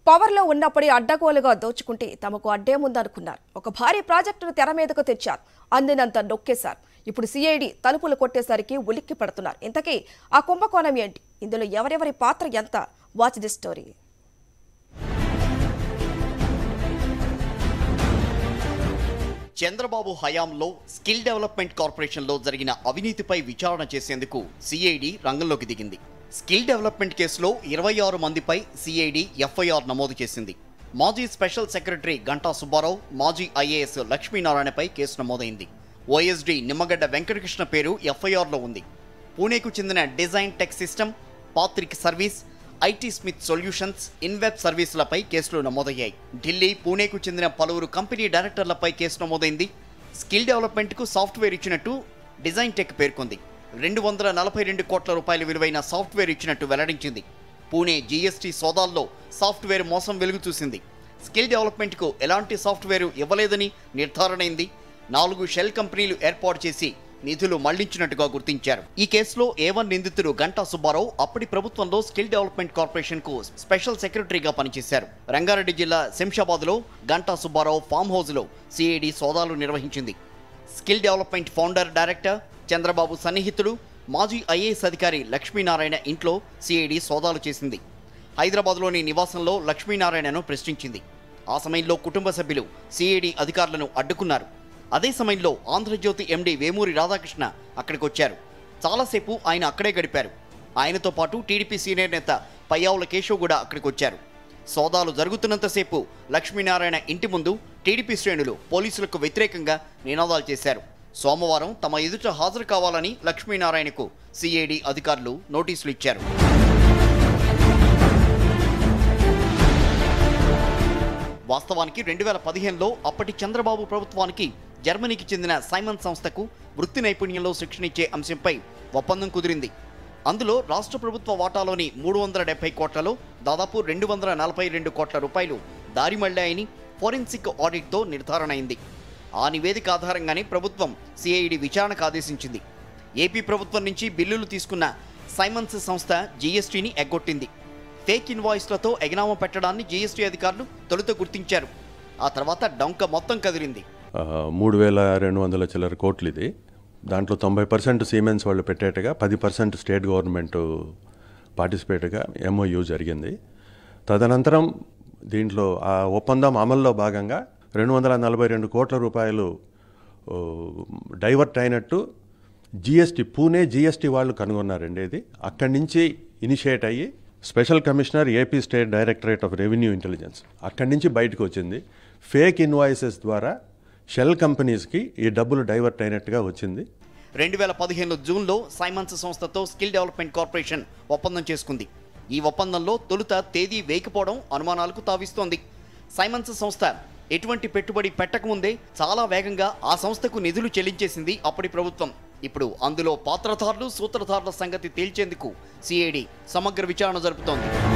పవర్లో ఉన్నప్పుడే అడ్డగోలుగా దోచుకుంటే తమకు అడ్డేముందనుకున్నారు ఒక భారీ ప్రాజెక్టును తెర మీదకు తెచ్చారు అందినంత నొక్కేశారు ఇప్పుడు సిఐడి తలుపులు కొట్టేసరికి ఉలిక్కి పడుతున్నారు ఇంతకీ ఆ కుంభకోణం ఏంటి ఇందులో ఎవరెవరి పాత్ర ఎంత వాచ్ ది స్టోరీ చంద్రబాబు హయాంలో స్కిల్ డెవలప్మెంట్ కార్పొరేషన్లో జరిగిన అవినీతిపై విచారణ చేసేందుకు సిఐడి రంగంలోకి దిగింది స్కిల్ డెవలప్మెంట్ కేసులో ఇరవై ఆరు మందిపై సిఐడి ఎఫ్ఐఆర్ నమోదు చేసింది మాజీ స్పెషల్ సెక్రటరీ గంటా సుబ్బారావు మాజీ ఐఏఎస్ లక్ష్మీనారాయణపై కేసు నమోదైంది ఓఎస్డి నిమ్మగడ్డ వెంకటకృష్ణ పేరు ఎఫ్ఐఆర్లో ఉంది పూణేకు చెందిన Design Tech System Patrick Service IT Smith Solutions Inweb సర్వీసులపై కేసులు నమోదయ్యాయి ఢిల్లీ పూణేకు చెందిన పలువురు కంపెనీ డైరెక్టర్లపై కేసు నమోదైంది స్కిల్ డెవలప్మెంట్కు సాఫ్ట్వేర్ ఇచ్చినట్టు డిజైన్ టెక్ పేర్కొంది రెండు వందల నలభై రెండు కోట్ల రూపాయల విలువైన సాఫ్ట్వేర్ ఇచ్చినట్టు వెల్లడించింది పూణే జీఎస్టీ సోదాల్లో సాఫ్ట్వేర్ మోసం వెలుగు చూసింది స్కిల్ డెవలప్మెంట్కు ఎలాంటి సాఫ్ట్వేర్ ఇవ్వలేదని నిర్ధారణైంది నాలుగు షెల్ కంపెనీలు ఏర్పాటు చేసి నిధులు మళ్లించినట్టుగా గుర్తించారు ఈ కేసులో ఏవన్ నిందితుడు గంటా సుబ్బారావు అప్పటి ప్రభుత్వంలో స్కిల్ డెవలప్మెంట్ కార్పొరేషన్ కు స్పెషల్ సెక్రటరీగా పనిచేశారు రంగారెడ్డి జిల్లా శంషాబాద్లో గంటా సుబ్బారావు ఫామ్ హౌస్లో సిఐడి సోదాలు నిర్వహించింది skill development founder director Chandrababu సన్నిహితుడు మాజీ ఐఏఎస్ అధికారి లక్ష్మీనారాయణ ఇంట్లో సిఐడి సోదాలు చేసింది హైదరాబాద్లోని నివాసంలో లక్ష్మీనారాయణను ప్రశ్నించింది ఆ సమయంలో కుటుంబ సభ్యులు సిఐడి అధికారులను అడ్డుకున్నారు అదే సమయంలో ఆంధ్రజ్యోతి ఎండీ వేమూరి రాధాకృష్ణ అక్కడికి వచ్చారు చాలాసేపు ఆయన అక్కడే గడిపారు ఆయనతో పాటు టీడీపీ సీనియర్ నేత పయ్యావుల కేశవ్ కూడా అక్కడికి వచ్చారు సోదాలు జరుగుతున్నంతసేపు లక్ష్మీనారాయణ ఇంటి ముందు టీడీపీ శ్రేణులు పోలీసులకు వ్యతిరేకంగా నినాదాలు చేశారు సోమవారం తమ ఎదుట హాజరు కావాలని లక్ష్మీనారాయణకు సిఐడి అధికారులు నోటీసులు ఇచ్చారు వాస్తవానికి రెండు వేల పదిహేనులో అప్పటి చంద్రబాబు ప్రభుత్వానికి జర్మనీకి చెందిన సైమన్ సంస్థకు వృత్తి నైపుణ్యంలో శిక్షణ ఇచ్చే అంశంపై ఒప్పందం కుదిరింది అందులో రాష్ట్ర ప్రభుత్వ వాటాలోని మూడు వందల డెబ్బై కోట్లలో దాదాపు రెండు వందల నలభై రెండు కోట్ల రూపాయలు దారి మళ్లాయని ఫోరెన్సిక్ ఆడిట్తో నిర్ధారణ అయింది ఆ నివేదిక ఆధారంగానే ప్రభుత్వం సిఐడి విచారణకు ఆదేశించింది ఏపీ ప్రభుత్వం నుంచి బిల్లులు తీసుకున్న సైమన్స్ సంస్థ జీఎస్టీని ఎగ్గొట్టింది ఫేక్ ఇన్వాయిస్లతో ఎగనామం పెట్టడాన్ని జీఎస్టీ అధికారులు తొలుత గుర్తించారు ఆ తర్వాత డొంక మొత్తం కదిలింది ఆ, మూడు వేల రెండు వందల చిల్లర కోట్లు ఇది దాంట్లో తొంభై పర్సెంట్ సీమెన్స్ వాళ్ళు పెట్టేట్టుగా పది పర్సెంట్ స్టేట్ గవర్నమెంట్ పార్టిసిపేట్గా ఎంఓయూ జరిగింది తదనంతరం దీంట్లో ఆ ఒప్పందం అమల్లో భాగంగా రెండు వందల నలభై రెండు కోట్ల రూపాయలు ఓ, డైవర్ట్ అయినట్టు జిఎస్టీ పూణే జిఎస్టీ వాళ్ళు కనుగొన్నారండి ఇది అక్కడి నుంచి ఇనిషియేట్ అయ్యి special commissioner AP state directorate of revenue intelligence అక్కడి నుంచి బయటకు వచ్చింది ఫేక్ ఇన్వాయిసెస్ ద్వారా షెల్ కంపెనీస్కి ఈ డబ్బులు డైవర్ట్ అయినట్టుగా వచ్చింది రెండు వేల పదిహేను జూన్లో సైమన్స్ సంస్థతో స్కిల్ డెవలప్మెంట్ కార్పొరేషన్ ఒప్పందం చేసుకుంది ఈ ఒప్పందంలో తొలుత తేదీ వేయకపోవడం అనుమానాలకు తావిస్తోంది సైమన్స్ సంస్థ ఎటువంటి పెట్టుబడి పెట్టకముందే చాలా వేగంగా ఆ సంస్థకు నిధులు చెల్లించేసింది అప్పటి ప్రభుత్వం ఇప్పుడు అందులో పాత్రధారులు సూత్రధారుల సంగతి తేల్చేందుకు సిఐడి సమగ్ర విచారణ జరుపుతోంది